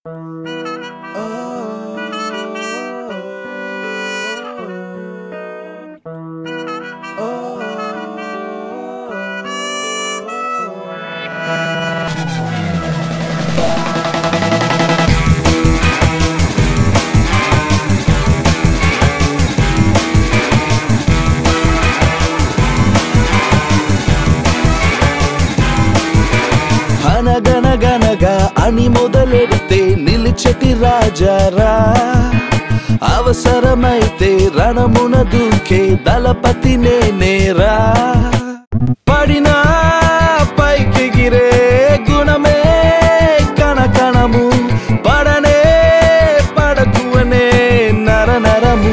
అనగనగనగా అని మొదలెడితే నిలిచెటి రాజారా అవసరమైతే రణమున దూకే దళపతి నేనేరా పడినా పైకెగిరే గుణమే కణకణము పడనే పడకువనే నర నరము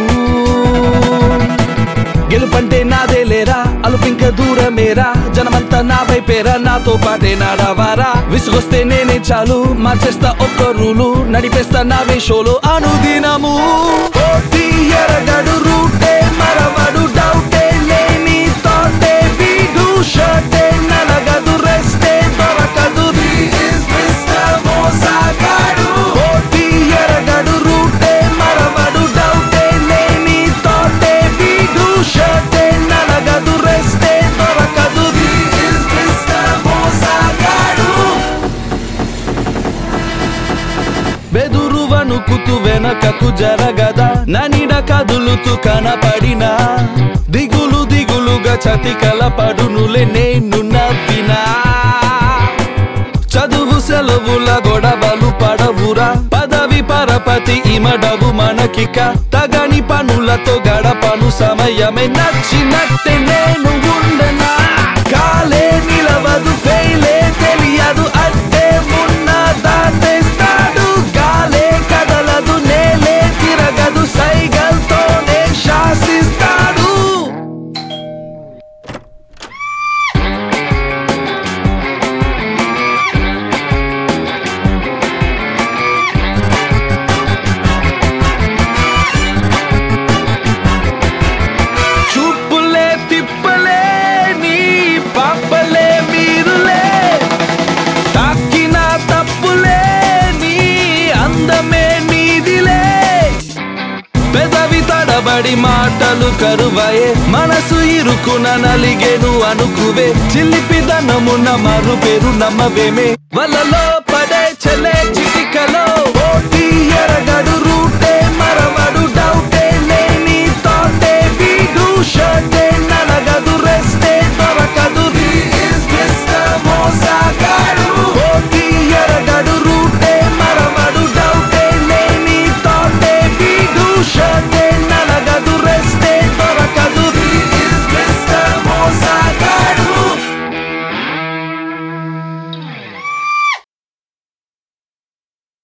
గెలుపంటే నాదే లేరా అలుపింక దూరమేరా జనమంతా నా వైపేరా నాతో పాటే నాడవారా విసుగొస్తే నేనే చాలు మార్చేస్తా ఒక్క రూలు నడిపేస్తా నా వేషోలు అనుదినము పోటీ ఎరగడు రూటే మరవడు డౌటే లేని తోటే వీడు షర్టే నలగదు రెస్టే దొరకదు పోటీ ఎరగడు రూటే మరవడు డౌటే లేని తోటే వీడు షర్టే నలగదు రెస్టే దొరకదు బెదురు వణుకుతూ వెనకకు జరగదా ననిడ కదులుతూ కనపడినా దిగులు దిగులుగా చతికల పడునులే నేను నవ్వినా చదువు సెలవుల గొడవలు పడవురా పదవి పరపతి ఇమడవు మనకిక తగని పనులతో గడపను సమయమే నచ్చినట్టే నేను ఉండనా కాలే నిలవదు ఫెయిలే తెలియదు అంటే మున్న దాటేస్తాడు గాలే కదలదు నేలే తిరగదు సైగల్తోనే శాసిస్తాడు చూపులే తిప్పలే నీ పాపలే మీరులే తాకిన తప్పులే నీ అందమే నీదిలే పెదవి తడబడి మాటలు కరువయే మనసు ఇరుకున నలిగేను అనుకువే చిల్లిపి దనమున్న మరు పేరు నమ్మవేమే వలలో